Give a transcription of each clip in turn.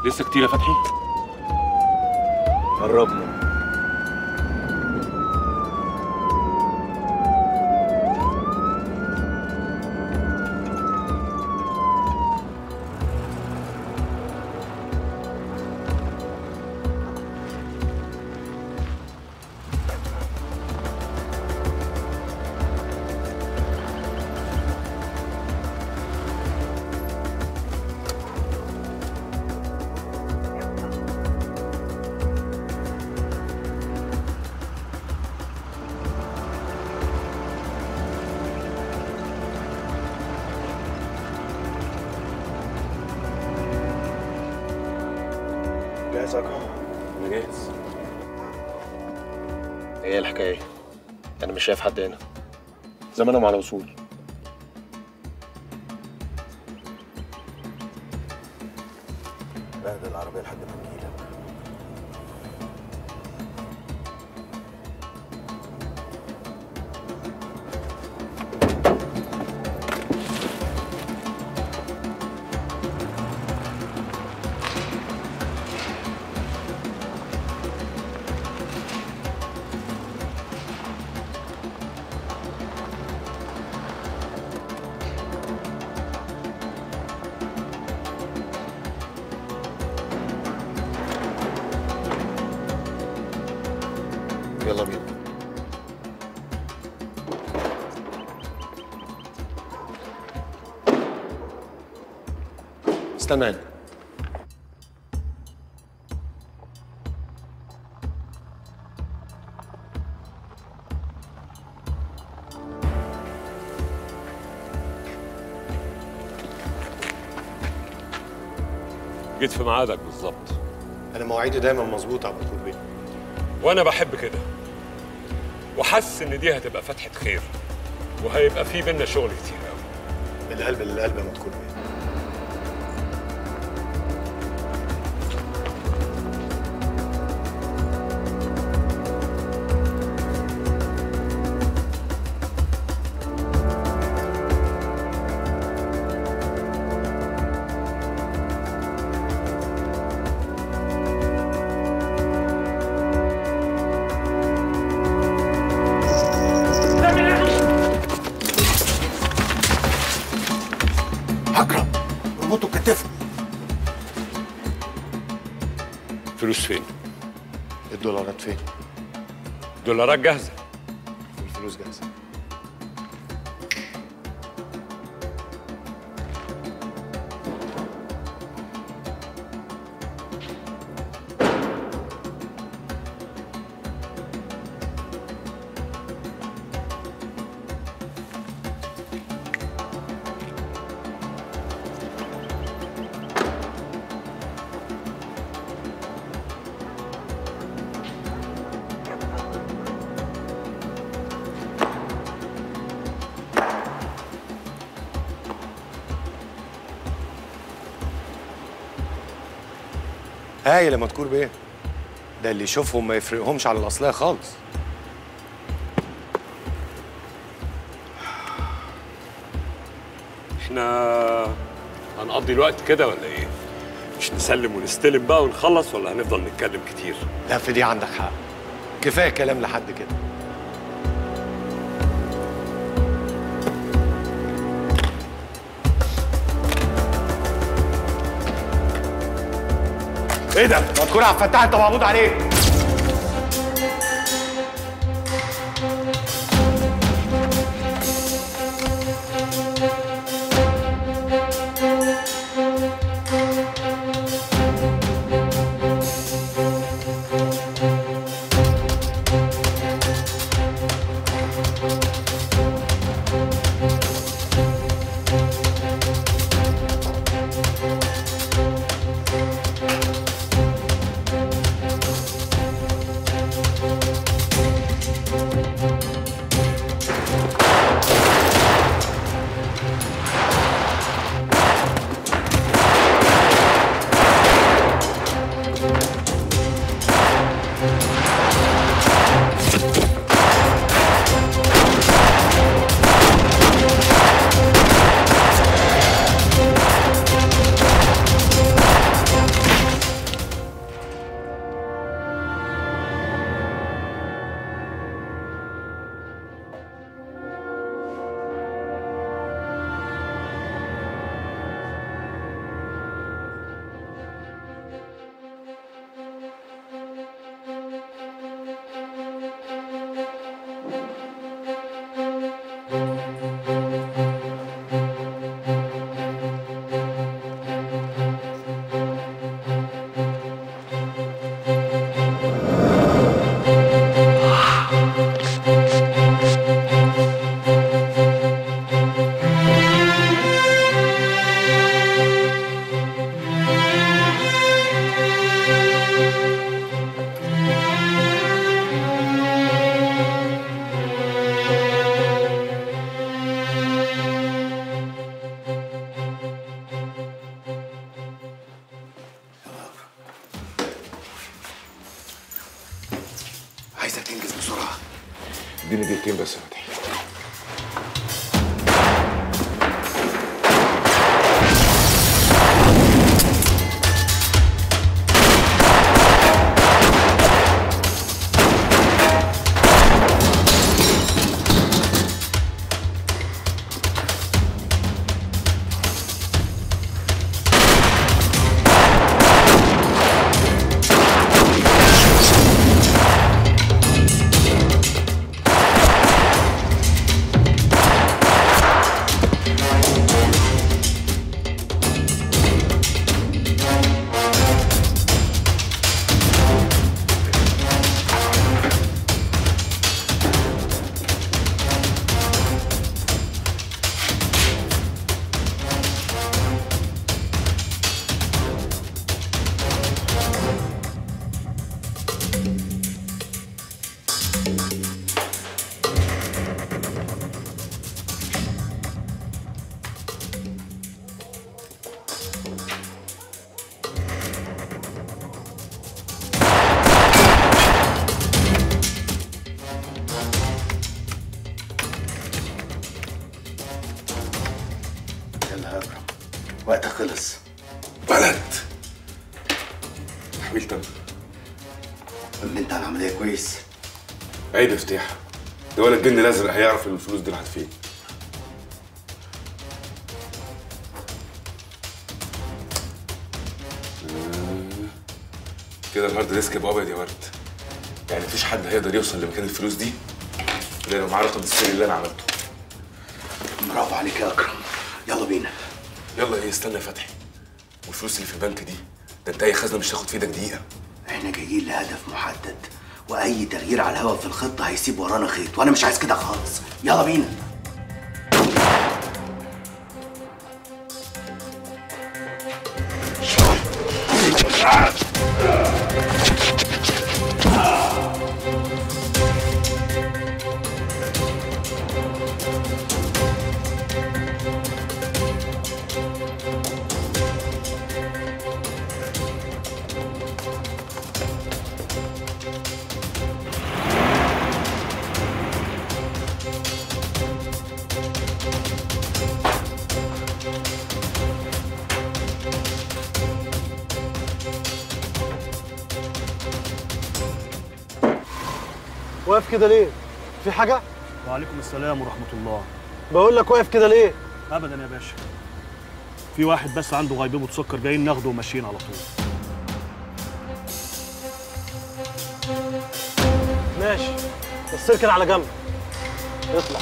لسه كتير يا فتحي قربنا جاهز يا اكرم انا جاهز ايه الحكايه انا مش شايف حد هنا زمانهم على وصول بعد العربيه لحد ما نجيلك يلا بينا استنى هنا جيت في ميعادك بالظبط انا مواعيدي دايما مظبوطه يا دكتور بيه وانا بحب كده وحاسس ان دي هتبقى فتحه خير وهيبقى في بينا شغل كتير قوي من القلب للقلب يا دكتور بيه اكرم اربطه بكتفه فلوس فين الدولارات فين دولارات جاهزه والفلوس جاهزه هايل يا مذكور بيه ده اللي يشوفهم ما يفرقهمش على الاصليه خالص احنا هنقضي الوقت كده ولا ايه مش نسلم ونستلم بقى ونخلص ولا هنفضل نتكلم كتير لا في دي عندك حق كفايه كلام لحد كده ايه ده؟ مذكور عبد الفتاح انت مقبوض عليك اديني دقيقتين بس يا فتحي يلا يا اكرم وقتك خلص بلد تحويل تم قول لي انت على العمليه كويس عيد افتتاح ده ولا الجن الازرق هيعرف ان الفلوس دي راحت فين آه. كده الهارد ديسك يبقى ابيض يا ورد يعني مفيش حد هيقدر يوصل لمكان الفلوس دي الا لو معاه رقم السري اللي انا عملته برافو عليك يا اكرم يلا بينا يلا ايه استنى يا فتحي والفلوس اللي في البنك دي ده انت اي خزنه مش تاخد في ايدك دقيقه احنا جايين لهدف محدد واي تغيير على الهوا في الخطه هيسيب ورانا خيط وانا مش عايز كده خالص يلا بينا واقف كده ليه؟ في حاجة؟ وعليكم السلام ورحمة الله بقول لك واقف كده ليه؟ أبدا يا باشا في واحد بس عنده غيبوبة سكر جايين ناخده وماشيين على طول ماشي بس اركن على جنب اطلع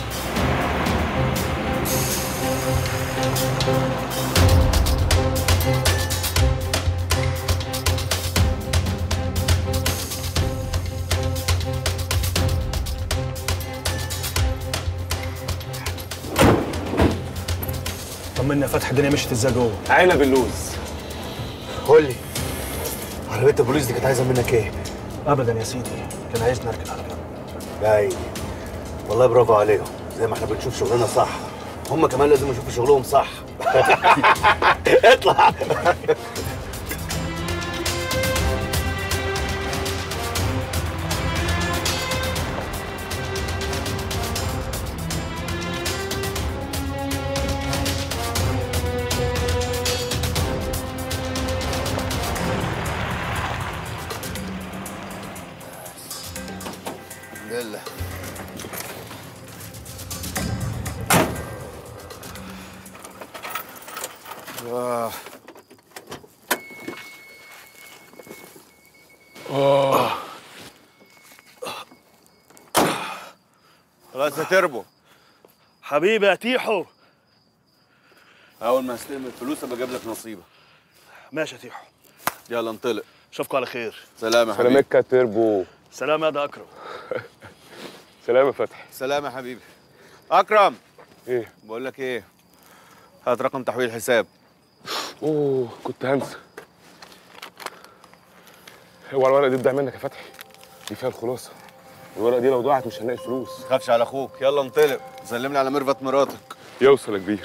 طمنا يا فتحي الدنيا مشيت ازاي جوه عنب اللوز قول لي عربية البوليس دي كانت عايزة منك ايه؟ أبدا يا سيدي كان عايزني أركن على جنب باين والله برافو عليهم زي ما احنا بنشوف شغلنا صح هم كمان لازم يشوفوا شغلهم صح اطلع لله آه. خلاص يا تربو حبيبي يا تيحو اول ما استلم الفلوس ابقى اجيب لك نصيبك ماشي يا تيحو يلا انطلق اشوفكم على خير سلام يا حبيبي سلامك يا تربو سلام يا ده أكرم سلام يا فتحي سلام يا حبيبي اكرم ايه بقول لك ايه هات رقم تحويل الحساب اوه كنت هنسى هو الورقه دي تضيع منك يا فتحي دي فيها الخلاصه الورقه دي لو ضاعت مش هنلاقي الفلوس تخافش على اخوك يلا انطلق سلم لي على ميرفت مراتك يوصل يا كبير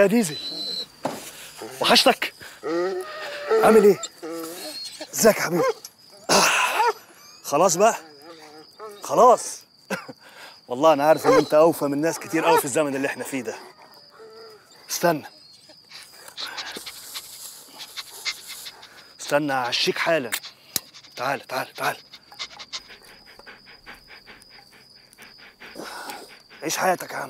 يا ديزل وحشتك عامل ايه ازيك يا حبيبي خلاص بقى خلاص والله انا عارف ان انت اوفى من ناس كتير قوي في الزمن اللي احنا فيه ده استنى استنى هعشيك حالا تعال تعال تعال عيش حياتك يا عم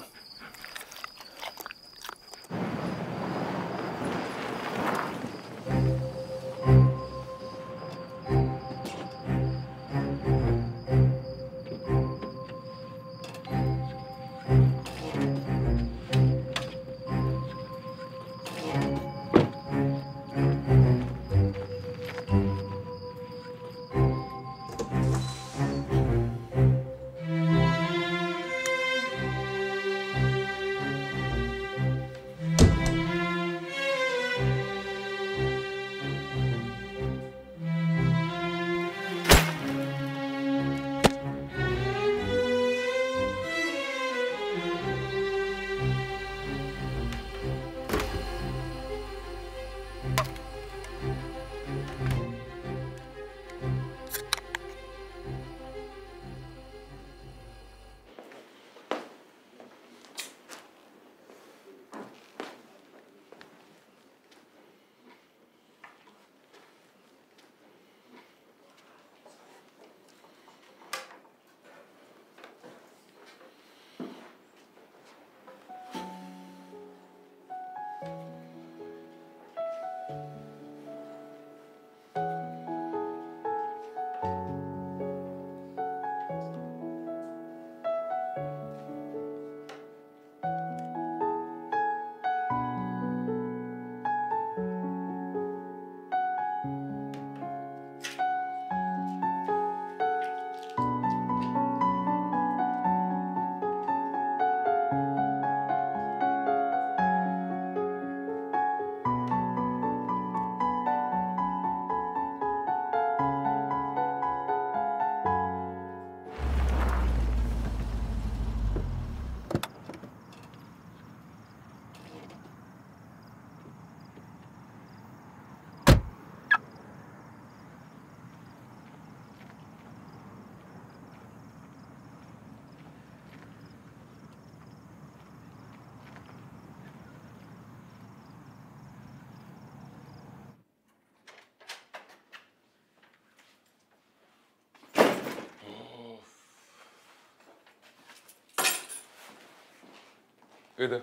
ايه ده؟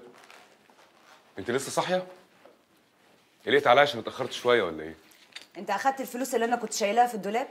انت لسه صاحيه؟ قلقت عليا عشان اتاخرت شويه ولا ايه؟ انت اخدت الفلوس اللي انا كنت شايلاها في الدولاب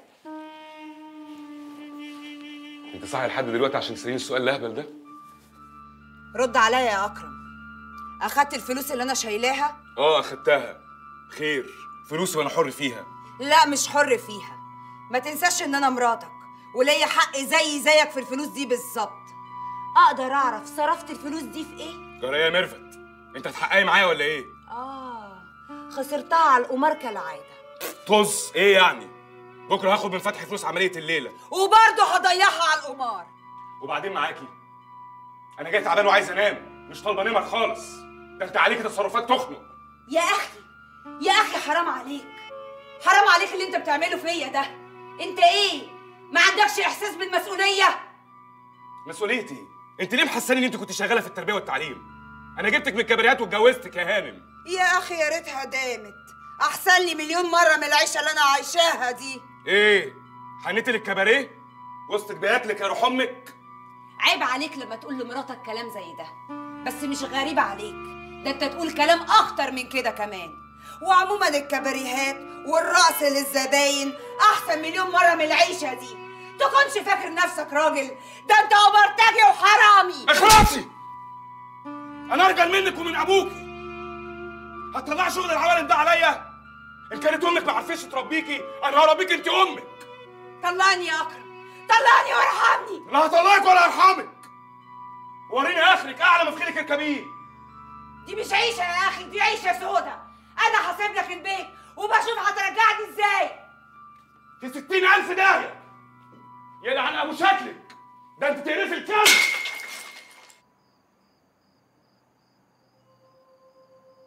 انت صاحيه لحد دلوقتي عشان تساليني السؤال الاهبل ده؟ رد عليا يا اكرم اخدت الفلوس اللي انا شايلاها اه اخدتها خير فلوسي وانا حر فيها لا مش حر فيها ما تنساش ان انا مراتك وليا حق زي زيك في الفلوس دي بالظبط اقدر اعرف صرفت الفلوس دي في ايه جرى يا ميرفت انت هتحققي معايا ولا ايه؟ اه خسرتها على القمار كالعاده طز ايه يعني؟ بكره هاخد من فتحي فلوس عمليه الليله وبرضه هضيعها على القمار وبعدين معاكي انا جاي تعبان وعايز انام مش طالبه نمر خالص ده انت عليكي تصرفات تخنق يا اخي يا اخي حرام عليك حرام عليك اللي انت بتعمله فيا ده انت ايه ما عندكش احساس بالمسؤوليه مسؤوليتي انت ليه محساني ان انت كنت شغاله في التربيه والتعليم انا جبتك من الكباريات واتجوزتك يا هانم يا اخي يا ريتها دامت احسن لي مليون مره من العيشه اللي انا عايشاها دي ايه حنيتي للكباريه وسطك بياكلك يا روح امك عيب عليك لما تقول لمراتك كلام زي ده بس مش غريب عليك ده انت تقول كلام اخطر من كده كمان وعموما الكباريهات والرقص للزباين احسن مليون مره من العيشه دي تكونش فاكر نفسك راجل ده انت اوبرتاجي وحرامي اخلصي انا ارجل منك ومن ابوكي هتطلعي شغل العوالم ده عليا ان كانت امك ما عرفتش تربيكي انا هربيك انت امك طلعني يا اكرم طلعني وارحمني لا هطلعك ولا ارحمك وريني اخرك اعلى مفخلك الكبير دي مش عيشه يا اخي دي عيشه سودا انا هسيب لك البيت وبشوف هترجعني ازاي في ستين ألف داهية يلعن أبو شكلك ده أنت تقرفي الكلب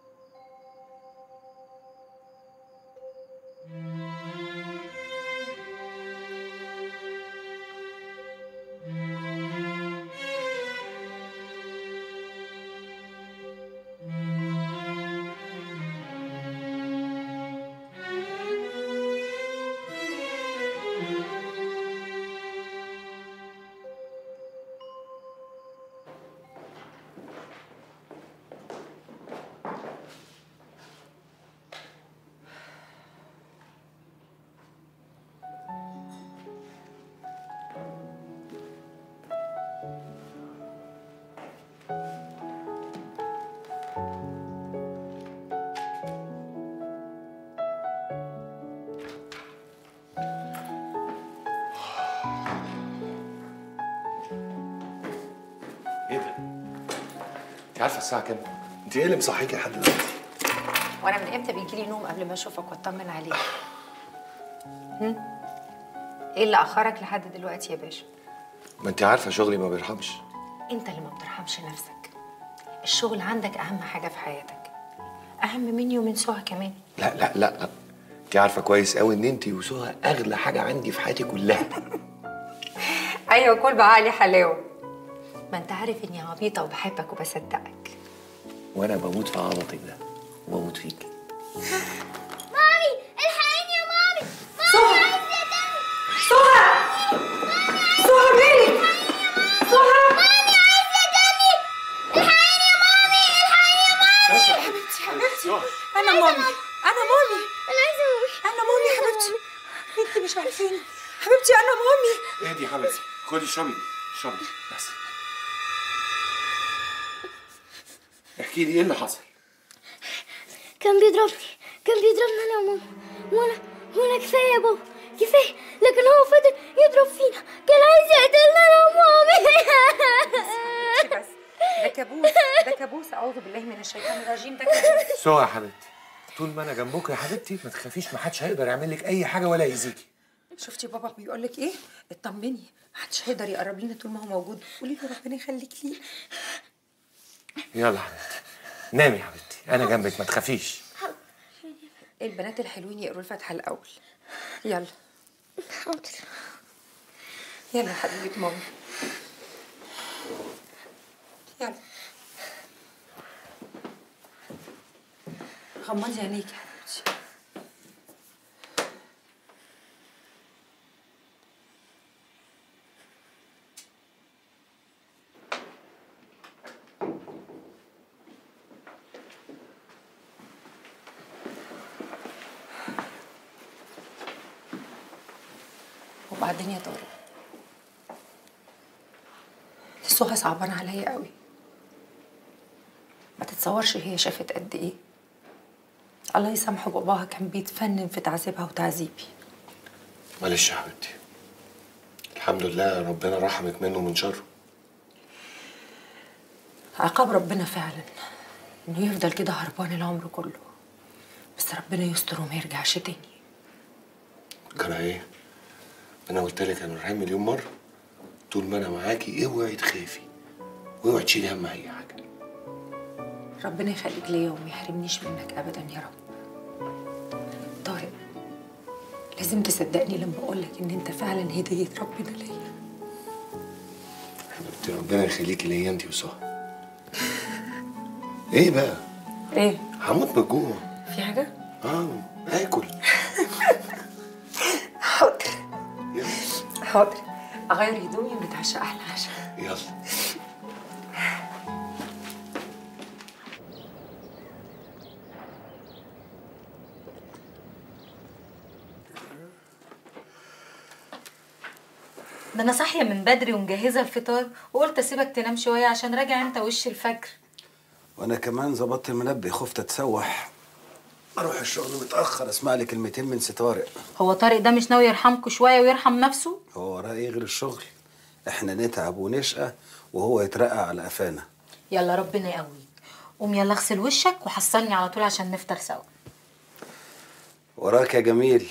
عارفه الساعه كام انت ايه اللي مصحيكي لحد دلوقتي وانا من امتى بيجيلي نوم قبل ما اشوفك واطمن عليك هم؟ ايه اللي اخرك لحد دلوقتي يا باشا ما انت عارفه شغلي ما بيرحمش انت اللي ما بترحمش نفسك الشغل عندك اهم حاجه في حياتك اهم مني ومن سهى كمان لا لا لا انت عارفه كويس قوي ان انت وسهى اغلى حاجه عندي في حياتي كلها ايوه كل بعقلي حلاوه ما انت عارف اني عبيطه وبحبك وبصدقك وانا بموت في عبطك ده وبموت فيك مامي الحقيني يا مامي سهى سهى سهى مالك سهى مامي عايزة دمي الحقيني يا مامي الحقيني يا مامي حبيبتي حبيبتي انا مامي انا مامي انا عايزة اموت انا مامي يا حبيبتي انت مش عارفين حبيبتي انا مامي اهدي يا حبيبتي خدي اشربي اشربي بس احكي لي ايه اللي حصل كان بيضربني كان بيضربني انا وماما وانا وانا كفايه يا بابا كفايه لكن هو فضل يضرب فينا كان عايز يقتلنا انا ومامي بس ده كابوس ده كابوس اعوذ بالله من الشيطان الرجيم ده كابوس سهى يا حبيبتي طول ما انا جنبك يا حبيبتي ما تخافيش ما حدش هيقدر يعمل لك اي حاجه ولا يأذيكي شفتي بابا بيقول لك ايه اطمني محدش هيقدر يقرب لنا طول ما هو موجود قولي له ربنا يخليك ليه يلا حبيبتي نامي يا حبيبتي انا جنبك ما تخافيش البنات الحلوين يقروا الفاتحه الاول يلا حاضر يلا يا حبيبه ماما يلا غمضي عينيك يا حبيبتي وبعدين يا طارق سهى صعبان عليا قوي ما تتصورش هي شافت قد ايه الله يسامحه باباها كان بيتفنن في تعذيبها وتعذيبي معلش يا حبيبتي الحمد لله ربنا رحمك منه من شره عقاب ربنا فعلا انه يفضل كده هربان العمر كله بس ربنا يستر وما يرجعش تاني كان ايه انا قلت لك يا نورهان مليون مره طول ما انا معاكي اوعي تخافي واوعي تشيلي هم اي حاجه ربنا يخليك ليا وما يحرمنيش منك ابدا يا رب طارق لازم تصدقني لما اقولك ان انت فعلا هديه ربنا ليا حبيبتي ربنا يخليكي ليا انت وسهى ايه بقى ايه هموت من الجوع في حاجه اه اكل حاضر يلا حاضر اغير هدومي ونتعشى احلى عشاء يلا ده انا صاحيه من بدري ومجهزه الفطار وقلت اسيبك تنام شويه عشان راجع انت وش الفجر وانا كمان ظبطت المنبه خفت اتسوح اروح الشغل متاخر اسمع لي كلمتين من سي طارق هو طارق ده مش ناوي يرحمكوا شويه ويرحم نفسه هو وراه ايه غير الشغل احنا نتعب ونشقى وهو يترقى على قفانا يلا ربنا يقويك قوم يلا اغسل وشك وحصلني على طول عشان نفطر سوا وراك يا جميل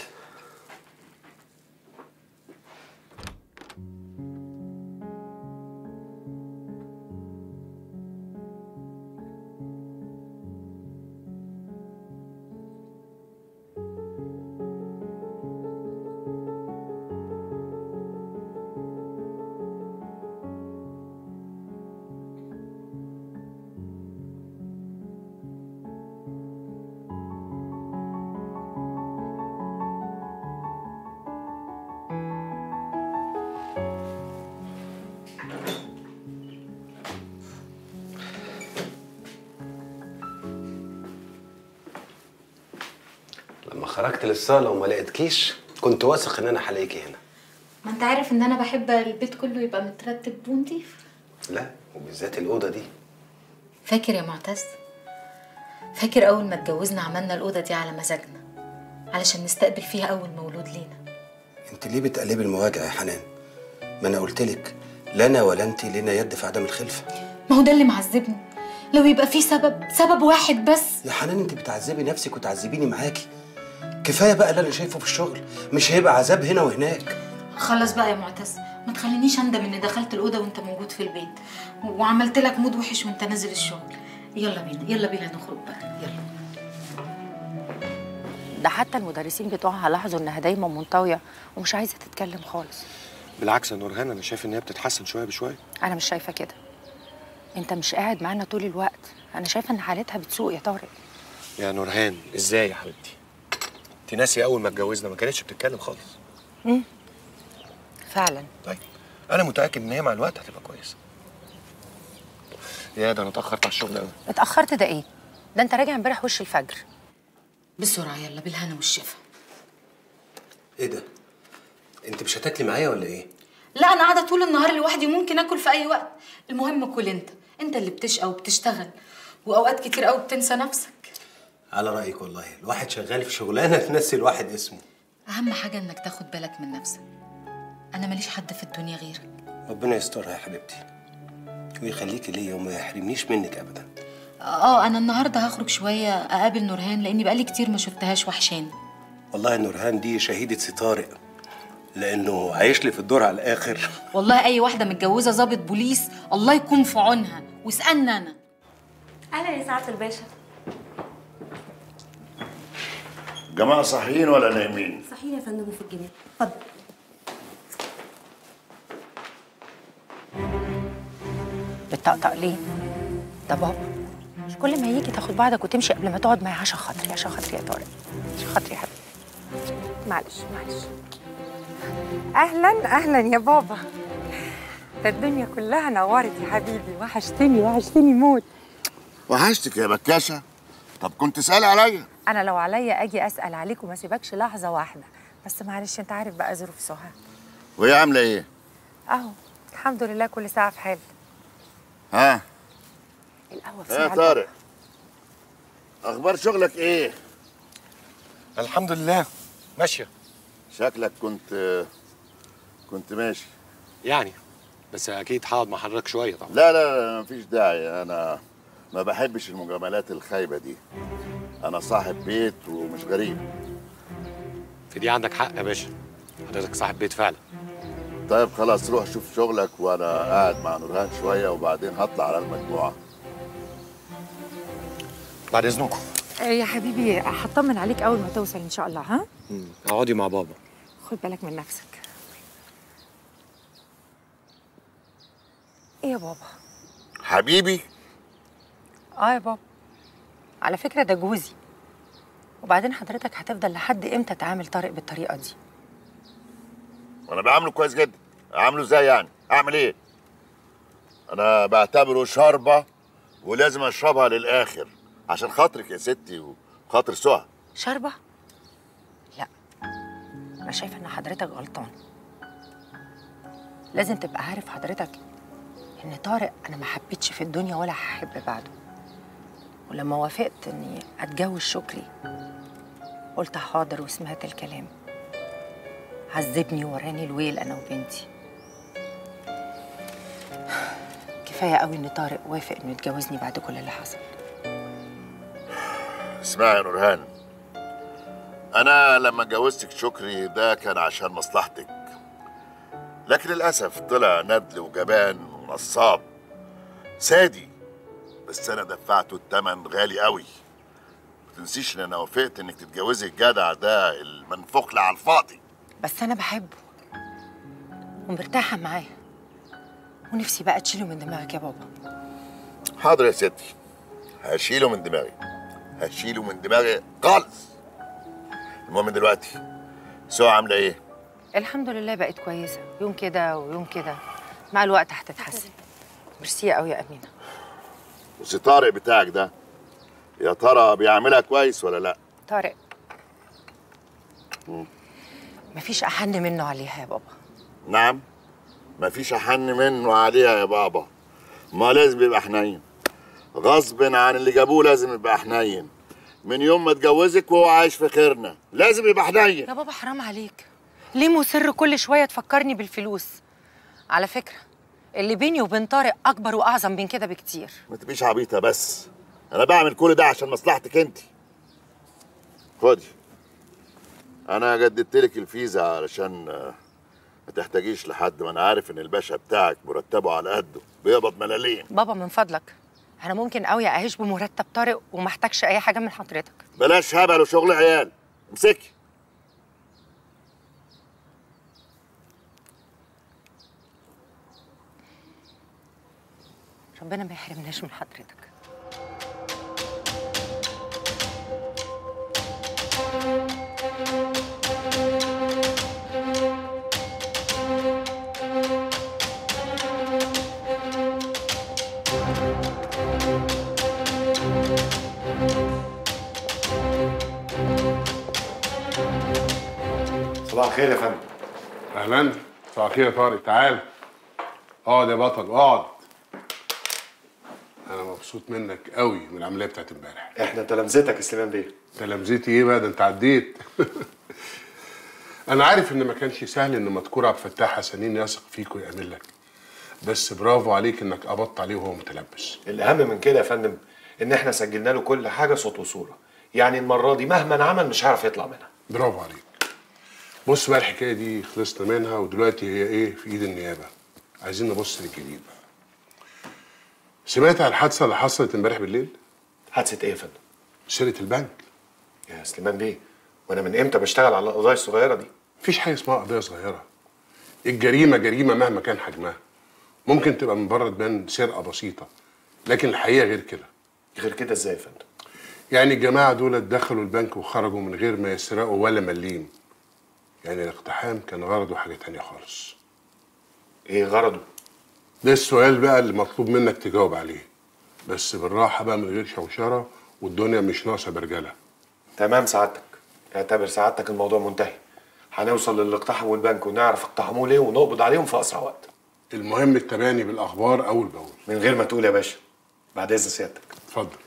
لما خرجت للصاله وما لقيتكيش كنت واثق ان انا هلاقيكي هنا ما انت عارف ان انا بحب البيت كله يبقى مترتب ونضيف لا وبالذات الاوضه دي فاكر يا معتز فاكر اول ما اتجوزنا عملنا الاوضه دي على مزاجنا علشان نستقبل فيها اول مولود لينا انت ليه بتقلبي المواجع يا حنان ما انا قلت لك لا انا ولا انت لنا يد في عدم الخلفه ما هو ده اللي معذبني لو يبقى في سبب سبب واحد بس يا حنان انت بتعذبي نفسك وتعذبيني معاكي كفايه بقى اللي انا شايفه في الشغل مش هيبقى عذاب هنا وهناك خلص بقى يا معتز ما تخلينيش اندم اني دخلت الاوضه وانت موجود في البيت وعملت لك مود وحش وانت نازل الشغل يلا بينا يلا بينا نخرج بقى يلا ده حتى المدرسين بتوعها لاحظوا انها دايما منطويه ومش عايزه تتكلم خالص بالعكس يا نورهان انا شايف ان هي بتتحسن شويه بشويه انا مش شايفه كده انت مش قاعد معانا طول الوقت انا شايفه ان حالتها بتسوء يا طارق يا نورهان ازاي يا حبيبتي انت ناسي اول ما اتجوزنا ما كانتش بتتكلم خالص امم فعلا طيب انا متاكد ان هي مع الوقت هتبقى كويسه يا ده انا اتاخرت على الشغل قوي اتاخرت ده ايه ده انت راجع امبارح وش الفجر بسرعه يلا بالهنا والشفا ايه ده انت مش هتاكلي معايا ولا ايه لا انا قاعده طول النهار لوحدي ممكن اكل في اي وقت المهم كل انت انت اللي بتشقى وبتشتغل واوقات كتير قوي بتنسى نفسك على رايك والله الواحد شغال في شغلانه تنسي الواحد اسمه اهم حاجه انك تاخد بالك من نفسك انا ماليش حد في الدنيا غيرك ربنا يسترها يا حبيبتي ويخليكي ليا وما يحرمنيش منك ابدا اه انا النهارده هخرج شويه اقابل نورهان لاني بقالي كتير ما شفتهاش وحشاني والله نورهان دي شهيده سي طارق لانه عايش لي في الدور على الاخر والله اي واحده متجوزه ضابط بوليس الله يكون في عونها واسالني انا اهلا يا سعاده الباشا جماعة صاحيين ولا نايمين؟ صحيح يا فندم وفي الجنينه اتفضل بتطقطق ليه ده بابا مش كل ما يجي تاخد بعضك وتمشي قبل ما تقعد معايا عشان خاطري عشان خاطري يا طارق عشان خاطري يا حبيبي معلش معلش اهلا اهلا يا بابا ده الدنيا كلها نورت يا حبيبي وحشتني وحشتني موت وحشتك يا بكاشة طب كنت تسأل عليا انا لو عليا اجي اسال عليك وما سيبكش لحظه واحده بس معلش انت عارف بقى ظروف سهى وهي عاملة ايه؟ اهو الحمد لله كل ساعه في حال ها؟ القهوه في ايه يا ساعة طارق؟ أخبار شغلك ايه؟ الحمد لله ماشيه شكلك كنت كنت ماشي يعني بس اكيد هقعد مع حضرتك شويه طبعا لا لا مفيش داعي أنا ما بحبش المجاملات الخايبة دي أنا صاحب بيت ومش غريب في دي عندك حق يا باشا حضرتك صاحب بيت فعلا طيب خلاص روح شوف شغلك وأنا قاعد مع نورهان شوية وبعدين هطلع على المجموعة بعد اذنكم يا حبيبي هطمن عليك اول ما توصل ان شاء الله ها اقعدي مع بابا خد بالك من نفسك ايه يا بابا حبيبي اه يا بابا على فكره ده جوزي وبعدين حضرتك هتفضل لحد امتى تعامل طارق بالطريقه دي انا بعامله كويس جدا اعامله ازاي يعني اعمل ايه انا بعتبره شاربه ولازم اشربها للاخر عشان خاطرك يا ستي وخاطر سهى شاربه لا انا شايفه ان حضرتك غلطان لازم تبقى عارف حضرتك ان طارق انا ما حبيتش في الدنيا ولا هحب بعده ولما وافقت اني اتجوز شكري قلت حاضر وسمعت الكلام عذبني ووراني الويل انا وبنتي كفايه قوي ان طارق وافق انه يتجوزني بعد كل اللي حصل اسمعي يا نورهان انا لما جوزتك شكري ده كان عشان مصلحتك لكن للاسف طلع ندل وجبان ونصاب سادي بس انا دفعته الثمن غالي قوي ما تنسيش ان انا وافقت انك تتجوزي الجدع ده المنفوخ على الفاضي بس انا بحبه ومرتاحه معاه ونفسي بقى تشيله من دماغك يا بابا حاضر يا ستي هشيله من دماغي هشيله من دماغي خالص المهم دلوقتي سوى عامله ايه الحمد لله بقت كويسه يوم كده ويوم كده مع الوقت هتتحسن ميرسي قوي يا امينه وسي طارق بتاعك ده يا ترى بيعملها كويس ولا لا طارق مفيش احن منه عليها يا بابا نعم مفيش احن منه عليها يا بابا ما لازم يبقى حنين غصب عن اللي جابوه لازم يبقى حنين من يوم ما اتجوزك وهو عايش في خيرنا لازم يبقى حنين يا بابا حرام عليك ليه مصر كل شويه تفكرني بالفلوس على فكره اللي بيني وبين طارق اكبر واعظم من كده بكتير ما تبقيش عبيطه بس انا بعمل كل ده عشان مصلحتك انت خدي انا جددت لك الفيزا علشان آه، ما تحتاجيش لحد ما انا عارف ان الباشا بتاعك مرتبه على قده بيقبض ملاليم بابا من فضلك انا ممكن قوي اعيش بمرتب طارق وما احتاجش اي حاجه من حضرتك بلاش هبل وشغل عيال امسكي ربنا ما يحرمناش من حضرتك صباح الخير يا فندم اهلا صباح الخير يا طارق تعال اقعد يا بطل اقعد انا مبسوط منك قوي من العمليه بتاعت امبارح احنا تلامذتك يا سليمان بيه تلامذتي ايه بقى ده انت عديت انا عارف ان ما كانش سهل ان مذكور عبد الفتاح حسنين يثق فيك ويأمن لك بس برافو عليك انك قبضت عليه وهو متلبس الاهم من كده يا فندم ان احنا سجلنا له كل حاجه صوت وصوره يعني المره دي مهما عمل مش هيعرف يطلع منها برافو عليك بص بقى الحكايه دي خلصنا منها ودلوقتي هي ايه في ايد النيابه عايزين نبص للجديد بقى سمعت عن الحادثه اللي حصلت امبارح بالليل حادثه ايه يا فندم سرقه البنك يا سليمان بيه وانا من امتى بشتغل على القضايا الصغيره دي مفيش حاجه اسمها قضيه صغيره الجريمه جريمه مهما كان حجمها ممكن تبقى من بره تبان سرقه بسيطه لكن الحقيقه غير كده غير كده ازاي يا فندم يعني الجماعه دول دخلوا البنك وخرجوا من غير ما يسرقوا ولا مليم يعني الاقتحام كان غرضه حاجه تانية خالص ايه غرضه ده السؤال بقى اللي مطلوب منك تجاوب عليه بس بالراحه بقى من غير شوشره والدنيا مش ناقصه برجله تمام سعادتك اعتبر سعادتك الموضوع منتهي هنوصل للي اقتحموا البنك ونعرف اقتحموه ليه ونقبض عليهم في اسرع وقت المهم التباني بالاخبار اول باول من غير ما تقول يا باشا بعد اذن سيادتك اتفضل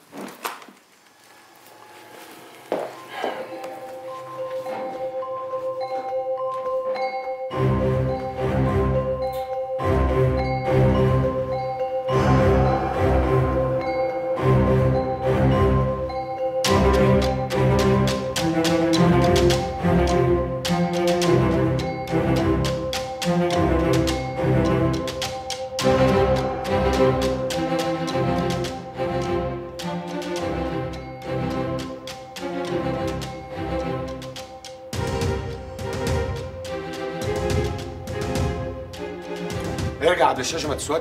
ارجع عبد الشاشه ما تسود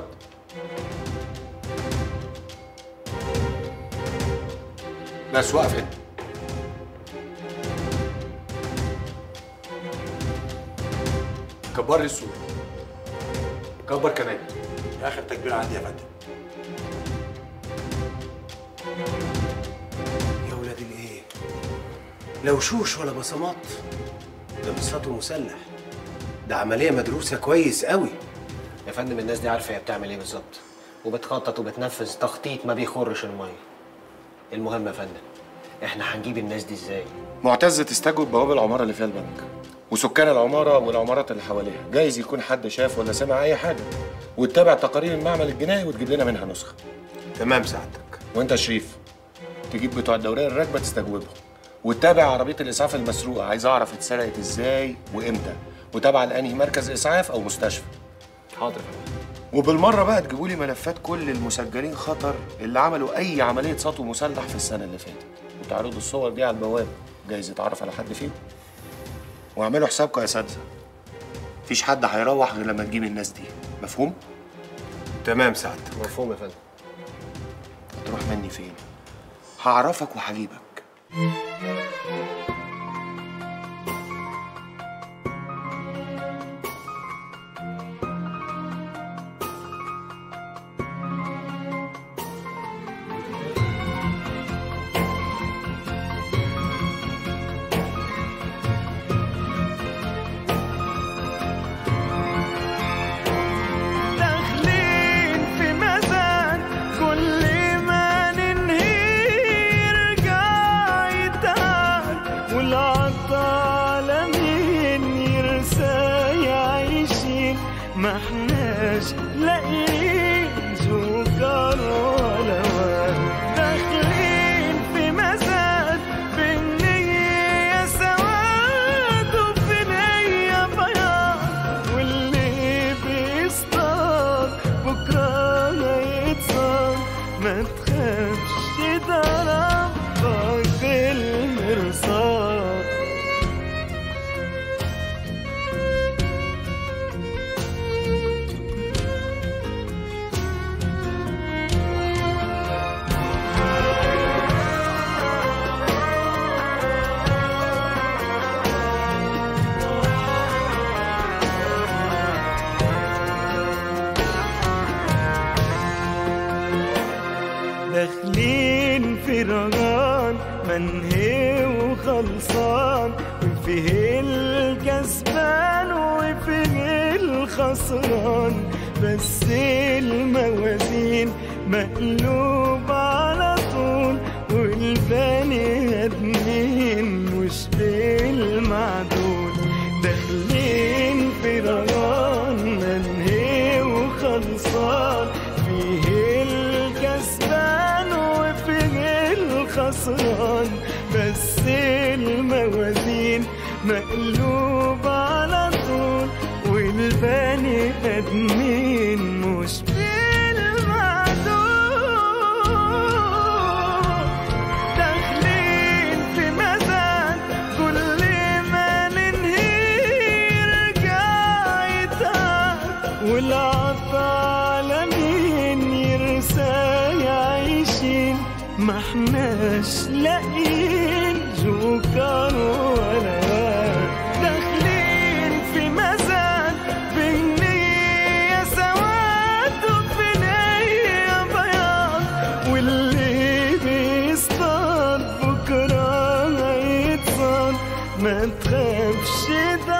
بس وقف هنا كبر لي الصوره كبر كمان اخر تكبير عندي يا فندم يا ولاد الايه لو شوش ولا بصمات ده مش سطو مسلح ده عمليه مدروسه كويس قوي يا فندم الناس دي عارفه هي بتعمل ايه بالظبط وبتخطط وبتنفذ تخطيط ما بيخرش الميه المهم يا فندم احنا هنجيب الناس دي ازاي معتز تستجوب بوابه العماره اللي فيها البنك وسكان العماره والعمارات اللي حواليها جايز يكون حد شاف ولا سمع اي حاجه وتتابع تقارير المعمل الجنائي وتجيب لنا منها نسخه تمام سعادتك وانت يا شريف تجيب بتوع الدوريه الراكبه تستجوبهم وتتابع عربيه الاسعاف المسروقه عايز اعرف اتسرقت ازاي وامتى وتابعه لانهي مركز اسعاف او مستشفى حاضر وبالمره بقى تجيبوا لي ملفات كل المسجلين خطر اللي عملوا اي عمليه سطو مسلح في السنه اللي فاتت وتعرضوا الصور دي على البوابه جايز يتعرف على حد فيهم واعملوا حسابكم يا اساتذه مفيش حد هيروح غير لما تجيب الناس دي مفهوم تمام سعادتك مفهوم يا فندم هتروح مني فين هعرفك وهجيبك داخلين في ميزان كل ما ننهي يرجع يتعب والعطالة مين يرسى يعيشين ما احنا احناش لاقيين سكر ولا واد داخلين في مزاد بالنية سواد وفي نية بياض واللي بيصطاد بكرة هيتصاد ما تخافش ده ربك المرصاد داخلين في رجان منهي وخلصان وفيه الكسبان وفيه الخسران بس الموازين مقلوب على طول والبني ادمين مش بالمعدول داخلين في رجان منهي وخلصان فيه الكسبان وفيه الخسران بس الموازين مقلوب على طول والبني ادمين مش بالمعدول داخلين في مزاد كل ما ننهي رجع يتعب والعطا على مين يرسى يعيشين ما احناش لاقيين جوكر ولا واد داخلين في مزاد بالنية سواد وفي نية بياض واللي بيصطاد بكرة هيتصاد ما تخافش ده